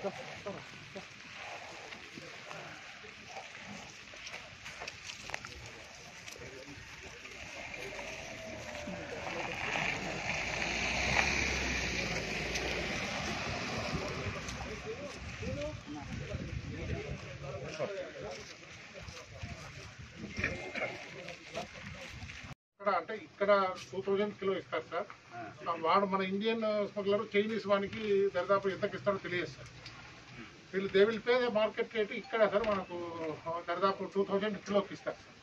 ఇక్కడ అంటే ఇక్కడ టూ థౌజండ్ కిలో ఇస్తారు సార్ వాడు మన ఇండియన్ స్మగ్లర్ చైనీస్ వానికి దరిదాపు ఎంతకి ఇస్తారో తెలియదు సార్ వీళ్ళు they will pay market rate ఇక్కడ సార్ మనకు దరిదాపు టూ థౌజండ్ కిలోకి ఇస్తారు సార్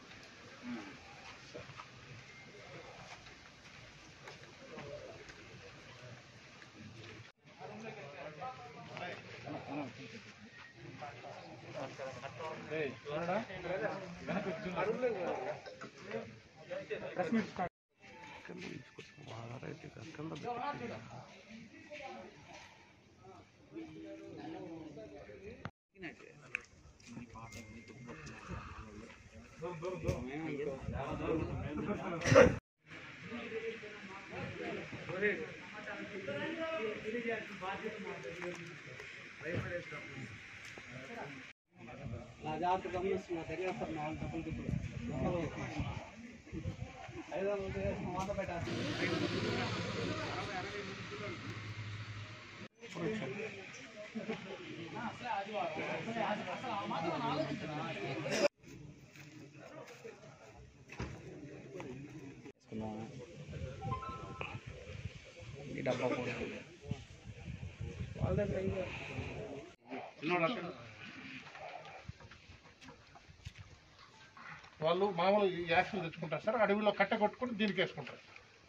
నా జాగ్రత్త గమనిస్తున్నా సరిగా సార్ నాలుగు డబ్బులు దిప్పుడు ఐదు వందలు మాట పెట్టాల్సింది ఈ డబ్బా కూడా వాళ్ళ దగ్గర ఇంకా వాళ్ళు మామూలు ఈ యాక్షన్ తెచ్చుకుంటారు సార్ అడవిలో కట్ట కొట్టుకుని దీనికి వేసుకుంటారు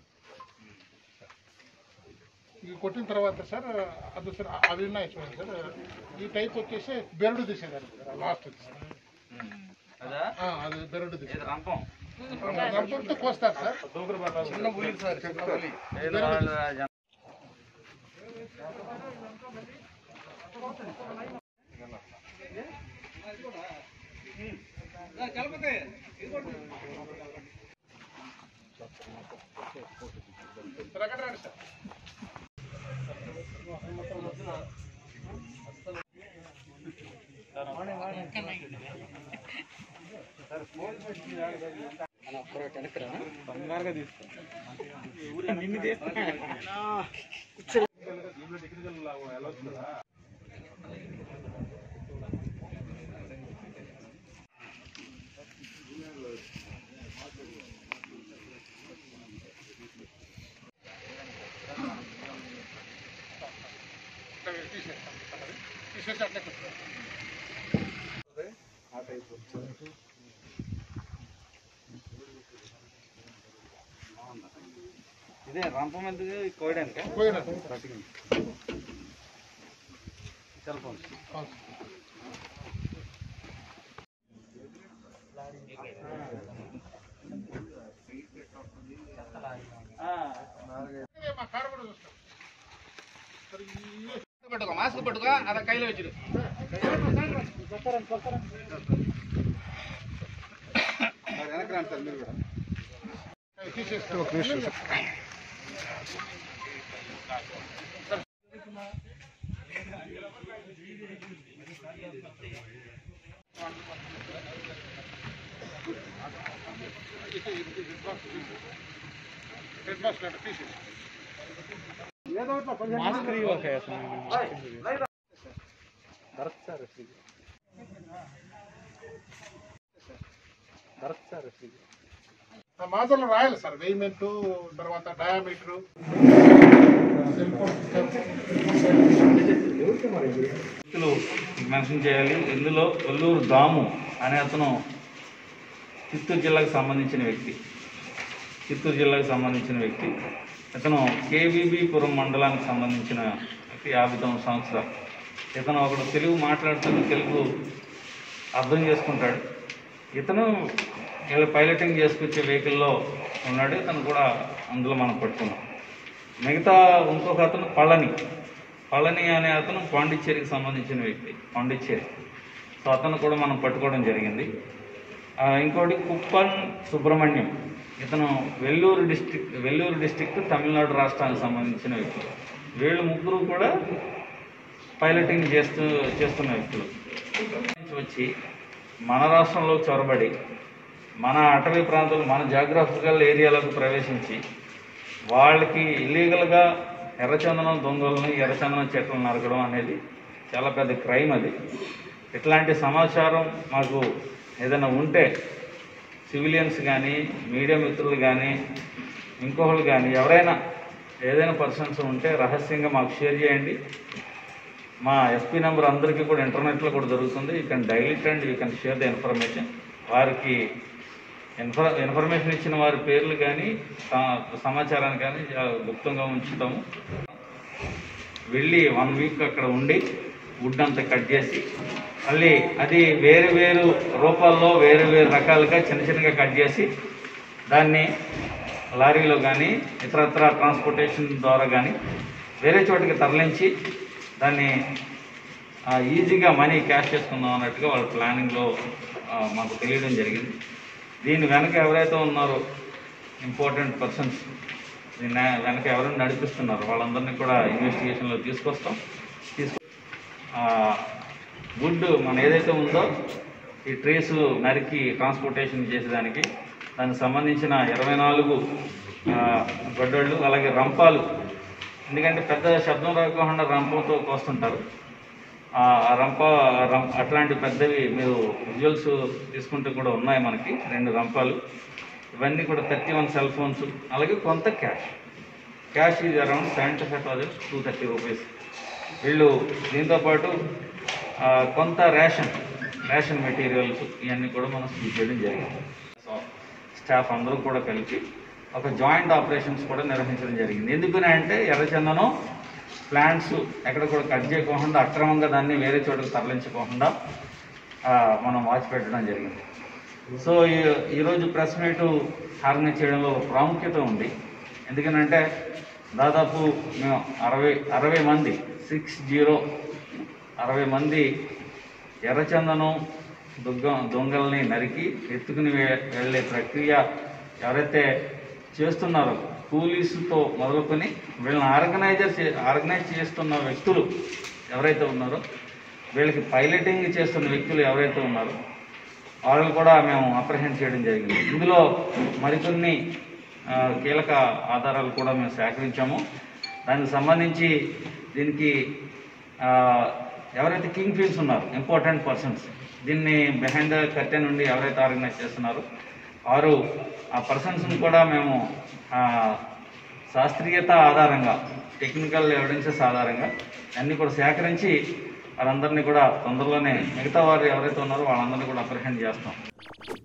ఇవి కొట్టిన తర్వాత సార్ అది సార్ అవి ఉన్నాయి చూడండి సార్ ఈ టైప్ వచ్చేసి బెరడు తీసేదాన్ని సార్ లాస్ట్ వచ్చేసి అదా ఆ, అది బెరడు తీసేది ఏది రంపం రంపంతో కోస్తారు సార్ చిన్న పులి సార్ చిన్న పులి ఏదో వాళ్ళు జన- సార్ అక్కడ రండి సార్ మన ఒక్కరు వెనకరా బంగారుగా తీసుకో నిన్ను తీస్తా ఇట్లా తీసేస్తాం సార్ అది. తీసేసి అట్లే పెట్టుకోండి. ఇదే రంపం ఎందుకు కోయడానికి పోయినా సెల్ ఫోన్ అవును సార్. ఇదే మా కారు కూడా చూస్తాం సార్ ఈ పెట్టుకో మాస్క్ పెట్టుకో అదే కైలో వచ్చిడు తీసేస్తాం రెడ్ బాక్స్ లేండి తీసేసి mask okay Bharat sir Bharat sir ఆ మాజర్లో రాయాలి సార్ వెయిమెంట్ తర్వాత డయామీటర్ సెల్ ఫోన్ వ్యక్తులు మెన్షన్ చేయాలి ఇందులో కొల్లూరు దాము అనే అతను చిత్తూరు జిల్లాకు సంబంధించిన వ్యక్తి చిత్తూరు జిల్లాకు సంబంధించిన వ్యక్తి ఇతను కేవీబీపురం మండలానికి సంబంధించిన వ్యక్తి యాభై తొమ్మిది సంవత్సరాలు ఇతను ఒకడు తెలుగు మాట్లాడుతున్న తెలుగు అర్థం చేసుకుంటాడు ఇతను వీళ్ళు పైలటింగ్ చేసుకొచ్చే వెహికల్లో ఉన్నాడు ఇతను కూడా అందులో మనం పట్టుకున్నాం మిగతా ఇంకొక అతను పళని పళని అనే అతను పాండిచ్చేరికి సంబంధించిన వ్యక్తి పాండిచ్చేరి సో అతను కూడా మనం పట్టుకోవడం జరిగింది ఆ, ఇంకోటి కుప్పన్ సుబ్రహ్మణ్యం ఇతను వెల్లూరు డిస్టిక్ వెల్లూరు డిస్టిక్ తమిళనాడు రాష్ట్రానికి సంబంధించిన వ్యక్తి వీళ్ళు ముగ్గురు కూడా పైలటింగ్ చేస్తూ చేస్తున్న వ్యక్తులు నుంచి వచ్చి మన రాష్ట్రంలో చొరబడి మన అటవీ ప్రాంతాలు మన జాగ్రఫికల్ ఏరియాలకు ప్రవేశించి వాళ్ళకి ఇల్లీగల్గా ఎర్రచందనం దొంగలను ఎర్రచందనం చెట్లను నరకడం అనేది చాలా పెద్ద క్రైమ్ అది ఇట్లాంటి సమాచారం మాకు ఏదైనా ఉంటే సివిలియన్స్ కానీ మీడియా మిత్రులు కానీ ఇంకొకరు కానీ ఎవరైనా ఏదైనా పర్సన్స్ ఉంటే రహస్యంగా మాకు షేర్ చేయండి మా ఎస్పీ నెంబర్ అందరికీ కూడా ఇంటర్నెట్లో కూడా దొరుకుతుంది you can delete and you can share the information వారికి ఇన్ఫర్ ఇన్ఫర్మేషన్ ఇచ్చిన వారి పేర్లు కానీ సా- సమాచారాన్ని కానీ జా- గుప్తంగా ఉంచుతాము వెళ్ళి వన్ వీక్ అక్కడ ఉండి వుడ్ అంతా కట్ చేసి మళ్ళీ అది వేరు వేరు రూపాల్లో వేరు వేరు రకాలుగా చిన్న చిన్నగా కట్ చేసి దాన్ని లారీలో కానీ ఇతరత్ర ట్రాన్స్పోర్టేషన్ ద్వారా కానీ వేరే చోటికి తరలించి దాన్ని ఆ, ఈజీగా మనీ క్యాష్ చేసుకుందాం అన్నట్టుగా వాళ్ళ ప్లానింగ్లో ఆ, మాకు తెలియడం జరిగింది దీని వెనక ఎవరైతే ఉన్నారో ఇంపార్టెంట్ పర్సన్స్ దీన్ని వెనక ఎవరైనా నడిపిస్తున్నారో వాళ్ళందరినీ కూడా ఇన్వెస్టిగేషన్లో తీసుకొస్తాం తీసుకు వుడ్ మన ఏదైతే ఉందో ఈ ట్రేస్ నరికి ట్రాన్స్పోర్టేషన్ చేసేదానికి దానికి సంబంధించిన ఇరవై నాలుగు గొడ్డళ్ళు అలాగే రంపాలు ఎందుకంటే పెద్ద శబ్దం రాకుండా రంపంతో కోస్తుంటారు ఆ ఆ రంప రం అట్లాంటి పెద్దవి మీరు విజువల్స్ తీసుకుంటే కూడా ఉన్నాయి మనకి రెండు రంపాలు ఇవన్నీ కూడా థర్టీ వన్ సెల్ ఫోన్స్ అలాగే కొంత క్యాష్ క్యాష్ ఇది around seventy five thousand two thirty rupees వీళ్ళు దీంతో పాటు ఆ, కొంత రేషన్ రేషన్ మెటీరియల్స్ ఇవన్నీ కూడా మనం సీజ్ చేయడం జరిగింది సో స్టాఫ్ అందరూ కూడా కలిపి ఒక జాయింట్ ఆపరేషన్స్ కూడా నిర్వహించడం జరిగింది ఎందుకని అంటే ఎర్రచందనం ప్లాంట్స్ ఎక్కడ కూడా కట్ చేయకోకుండా అక్రమంగా దాన్ని వేరే చోటుకు తరలించకోకుండా ఆ, మనం వాచ్ పెట్టడం జరిగింది సో ఈ ఈరోజు ప్రెస్ మీట్ ఆర్గనైజ్ చేయడంలో ఒక ప్రాముఖ్యత ఉంది ఎందుకనంటే దాదాపు మేము అరవై అరవై మంది సిక్స్ జీరో అరవై మంది ఎర్రచందనం దుగ్గ దొంగల్ని నరికి ఎత్తుకుని వె- వెళ్ళే ప్రక్రియ ఎవరైతే చేస్తున్నారో పోలీసుతో మొదలుకొని వీళ్ళని ఆర్గనైజర్ చే ఆర్గనైజ్ చేస్తున్న వ్యక్తులు ఎవరైతే ఉన్నారో వీళ్ళకి పైలటింగ్ చేస్తున్న వ్యక్తులు ఎవరైతే ఉన్నారో వాళ్ళని కూడా మేము అప్రహెండ్ చేయడం జరిగింది ఇందులో మరికొన్ని ఆ, కీలక ఆధారాలు కూడా మేము సేకరించాము దానికి సంబంధించి దీనికి ఆ, ఎవరైతే కింగ్ ఫిన్స్ ఉన్నారో ఇంపార్టెంట్ పర్సన్స్ దీన్ని బిహైండ్ ద కర్టెన్ నుండి ఎవరైతే ఆర్గనైజ్ చేస్తున్నారో వారు ఆ పర్సన్స్ని కూడా మేము ఆ, శాస్త్రీయత ఆధారంగా టెక్నికల్ ఎవిడెన్సెస్ ఆధారంగా అన్నీ కూడా సేకరించి వాళ్ళందరినీ కూడా తొందరలోనే మిగతా వారు ఎవరైతే ఉన్నారో వాళ్ళందరినీ కూడా అప్రహెండ్ చేస్తాం